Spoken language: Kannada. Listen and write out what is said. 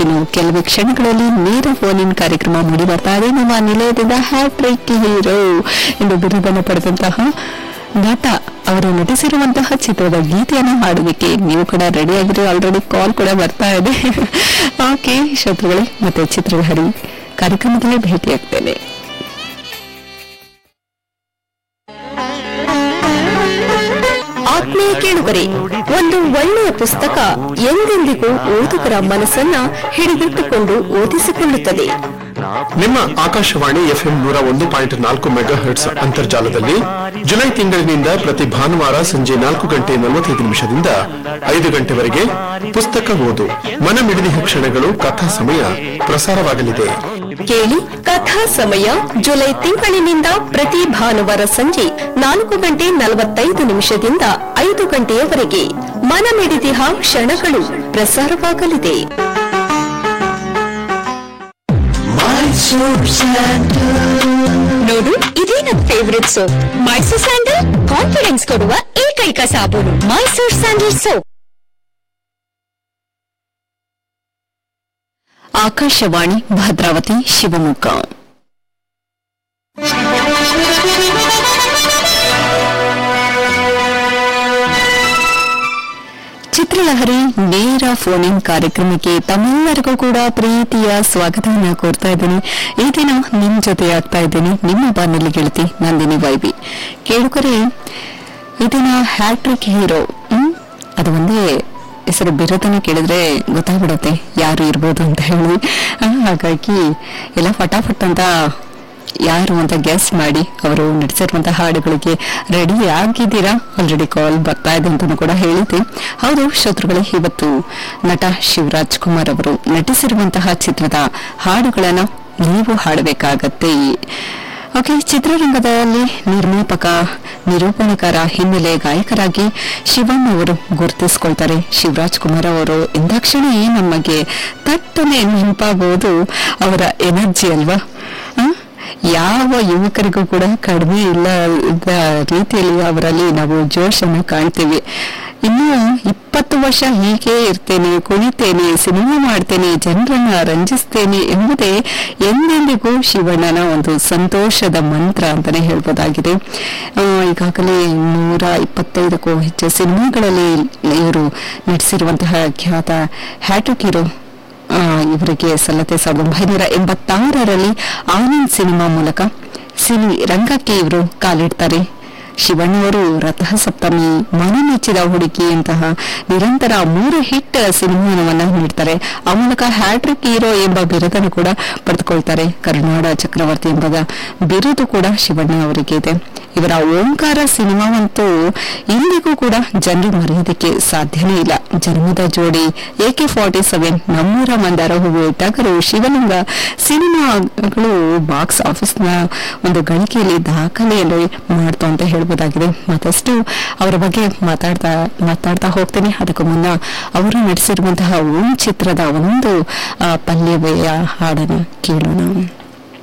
ಇನ್ನು ಕೆಲವೇ ಕ್ಷಣಗಳಲ್ಲಿ ನೇರ ಫೋನ್ ಇನ್ ಕಾರ್ಯಕ್ರಮ ಮೂಡಿ ಬರ್ತಾ ಇದೆ ನಮ್ಮ ನಿಲಯದಿಂದ ಹ್ಯಾಟ್ರಿಕ್ ಹೀರೋ ಎಂದು ಬಿರುದನ್ನು ಪಡೆದಂತಹ ನಟ ಅವರು ನಟಿಸಿರುವಂತಹ ಚಿತ್ರದ ಗೀತೆಯನ್ನು ಹಾಡೋದಕ್ಕೆ ನೀವು ಕೂಡ ರೆಡಿ ಆಗಿರಿ ಆಲ್ರೆಡಿ ಕಾಲ್ ಕೂಡ ಬರ್ತಾ ಇದೆ ಓಕೆ ಶತ್ರುಗಳೇ ಮತ್ತೆ ಚಿತ್ರಧಾರಿ ಕಾರ್ಯಕ್ರಮದಲ್ಲಿ ಭೇಟಿಯಾಗ್ತೇನೆ ಆತ್ಮೀಯ ಕೇಳುಗರೆ ಒಂದು ಒಳ್ಳೆಯ ಪುಸ್ತಕ ಎಂದೆಂದಿಗೂ ಓದುಗರ ಮನಸ್ಸನ್ನ ಹಿಡಿದಿಟ್ಟುಕೊಂಡು ಓದಿಸಿಕೊಳ್ಳುತ್ತದೆ ನಿಮ್ಮ ಆಕಾಶವಾಣಿ ಎಫ್ಎಂ ನೂರ ಒಂದು ಪಾಯಿಂಟ್ ನಾಲ್ಕು ಮೆಗಾ ಹರ್ಟ್ಸ್ ಅಂತರ್ಜಾಲದಲ್ಲಿ ಜುಲೈ ತಿಂಗಳಿನಿಂದ ಪ್ರತಿ ಭಾನುವಾರ ಸಂಜೆ ನಾಲ್ಕು ಗಂಟೆ ನಲವತ್ತೈದು ನಿಮಿಷದಿಂದ ಐದು ಗಂಟೆವರೆಗೆ ಪುಸ್ತಕ ಓದು ಮನಮಿಡಿದ ಕ್ಷಣಗಳು ಕಥಾ ಸಮಯ ಪ್ರಸಾರವಾಗಲಿದೆ ಕೇಳಿ ಕಥಾ ಸಮಯ ಜುಲೈ ತಿಂಗಳಿನಿಂದ ಪ್ರತಿ ಭಾನುವಾರ ಸಂಜೆ ನಾಲ್ಕು ಗಂಟೆ ನಲವತ್ತೈದು ನಿಮಿಷದಿಂದ ಐದು ಗಂಟೆಯವರೆಗೆ ಮನಮಿಡಿದಿಹ ಕ್ಷಣಗಳು ಪ್ರಸಾರವಾಗಲಿದೆ ನೋಡು ಇದೇ ನನ್ favourite soap Mysore sandal confidence ಕೊಡುವ ಏಕೈಕ ಸಾಬೂನು ಮೈಸೂರ್ ಸ್ಯಾಂಡಲ್ ಸೋಪ್ ಆಕಾಶವಾಣಿ ಭದ್ರಾವತಿ ಶಿವಮೊಗ್ಗ ಚಿತ್ರಲಹರಿ ನೇರ ಫೋನ್ ಇನ್ ಕಾರ್ಯಕ್ರಮಕ್ಕೆ ತಮ್ಮೆಲ್ಲರಿಗೂ ಕೂಡ ಪ್ರೀತಿಯ ಸ್ವಾಗತವನ್ನ ಕೋರ್ತಾ ಇದ್ದೀನಿ ಈ ದಿನ ನಿಮ್ ಜೊತೆ ಆಗ್ತಾ ಇದ್ದೀನಿ ನಿಮ್ಮ ಬಾನಲ್ಲಿ ಗೆಳತಿ ನಂದಿನಿ ವೈಬಿ ಕೇಳುಕರೆ ಈ ದಿನ ಹ್ಯಾಟ್ರಿಕ್ ಹೀರೋ ಹ್ಮ್ ಅದು ಒಂದೇ ಹೆಸರು ಬಿರುದನ್ನು ಕೇಳಿದ್ರೆ ಗೊತ್ತಾಗ್ಬಿಡುತ್ತೆ ಯಾರು ಇರ್ಬೋದು ಅಂತ ಹೇಳಿ ಆ, ಹಾಗಾಗಿ ಎಲ್ಲ ಫಟಾಫಟ್ ಅಂತ ಯಾರು ಅಂತ ಗೆಸ್ ಮಾಡಿ ಅವರು ನಟಿಸಿರುವಂತಹ ಹಾಡುಗಳಿಗೆ ರೆಡಿ ಆಗಿದ್ದೀರಾ ಆಲ್ರೆಡಿ ಕಾಲ್ ಬರ್ತಾ ಇದೆ ಅಂತಲೂ ಕೂಡ ಹೇಳಿದ್ದೆ ಹೌದು ಶತ್ರುಗಳೇ ಇವತ್ತು ನಟ ಶಿವರಾಜ್ ಕುಮಾರ್ ಅವರು ನಟಿಸಿರುವಂತಹ ಚಿತ್ರದ ಹಾಡುಗಳನ್ನ ನೀವು ಹಾಡಬೇಕಾಗತ್ತೆ ಓಕೆ ಚಿತ್ರರಂಗದಲ್ಲಿ ನಿರ್ಮಾಪಕ ನಿರೂಪಣೆಕಾರ ಹಿನ್ನೆಲೆ ಗಾಯಕರಾಗಿ ಶಿವಣ್ಣ ಅವರು ಗುರುತಿಸ್ಕೊಳ್ತಾರೆ ಶಿವರಾಜ್ ಕುಮಾರ್ ಅವರು ಎಂದಾಕ್ಷಣ ನಮಗೆ ತಟ್ಟನೆ ನೆನಪಾಗುವುದು ಅವರ ಎನರ್ಜಿ ಅಲ್ವಾ ಆ? ಯಾವ ಯುವಕರಿಗೂ ಕೂಡ ಕಡಿಮೆ ಇಲ್ಲ ಇದ್ದ ರೀತಿಯಲ್ಲಿ ಅವರಲ್ಲಿ ನಾವು ಜೋಶನ್ನು ಕಾಣ್ತೇವೆ ಇನ್ನು ಇಪ್ಪತ್ತು ವರ್ಷ ಹೀಗೆ ಇರ್ತೇನೆ ಕುಣಿತೇನೆ ಸಿನಿಮಾ ಮಾಡ್ತೇನೆ ಜನರನ್ನ ರಂಜಿಸ್ತೇನೆ ಎಂಬುದೇ ಎಂದೆಂದಿಗೂ ಶಿವಣ್ಣನ ಒಂದು ಸಂತೋಷದ ಮಂತ್ರ ಅಂತಾನೆ ಹೇಳ್ಬೋದಾಗಿದೆ ಆ, ಈಗಾಗಲೇ ನೂರ ಇಪ್ಪತ್ತೈದಕ್ಕೂ ಹೆಚ್ಚು ಸಿನಿಮಾಗಳಲ್ಲಿ ಇವರು ನಟಿಸಿರುವಂತಹ ಖ್ಯಾತ ಹ್ಯಾಟ್ರಿಕ್ ಹೀರೋ ಆ, ಇವರಿಗೆ ಸಲ್ಲತೆ ಸಾವಿರದ ಒಂಬೈನೂರ ಎಂಬತ್ತಾರರಲ್ಲಿ ಆನಂದ್ ಸಿನಿಮಾ ಮೂಲಕ ಸಿನಿ ರಂಗಕ್ಕೆ ಇವರು ಕಾಲಿಡ್ತಾರೆ ಶಿವಣ್ಣವರು ರಥಸಪ್ತಮಿ ಮನ ಮೆಚ್ಚಿದ ಹುಡುಗಿ ಅಂತಹ ನಿರಂತರ ಮೂರು ಹಿಟ್ ಸಿನಿಮಾವನ್ನ ನೀಡ್ತಾರೆ ಆ ಮೂಲಕ ಹ್ಯಾಟ್ರಿಕ್ ಹೀರೋ ಎಂಬ ಬಿರುದನ್ನು ಕೂಡ ಪಡೆದುಕೊಳ್ತಾರೆ ಕರುನಾಡ ಚಕ್ರವರ್ತಿ ಎಂಬ ಬಿರುದು ಕೂಡ ಶಿವಣ್ಣ ಅವರಿಗೆ ಇದೆ ಇವರ ಓಂಕಾರ ಸಿನಿಮಾವಂತೂ ಇಂದಿಗೂ ಕೂಡ ಜನರು ಮರೆಯೋದಕ್ಕೆ ಸಾಧ್ಯನೇ ಇಲ್ಲ ಜನ್ಮದ ಜೋಡಿ ಎಕೆ ಫಾರ್ಟಿ ಸೆವೆನ್ ನಮ್ಮೂರ ಮಂದಾರ ಹೂವು ಟಗರು ಶಿವಲಿಂಗ ಸಿನಿಮಾಗಳು ಬಾಕ್ಸ್ ಆಫೀಸ್ನ ಒಂದು ಗಳಿಕೆಯಲ್ಲಿ ದಾಖಲೆಯನ್ನು ಮಾಡ್ತು ಅಂತ ಹೇಳ್ಬೋದಾಗಿದೆ ಮತ್ತಷ್ಟು ಅವರ ಬಗ್ಗೆ ಮಾತಾಡ್ತಾ ಮಾತಾಡ್ತಾ ಹೋಗ್ತೇನೆ ಅದಕ್ಕೂ ಮುನ್ನ ಅವರು ನಟಿಸಿರುವಂತಹ ಓಂ ಚಿತ್ರದ ಒಂದು ಆ, ಪಲ್ಯವೆಯ ಹಾಡನ್ನು ಕೇಳೋಣ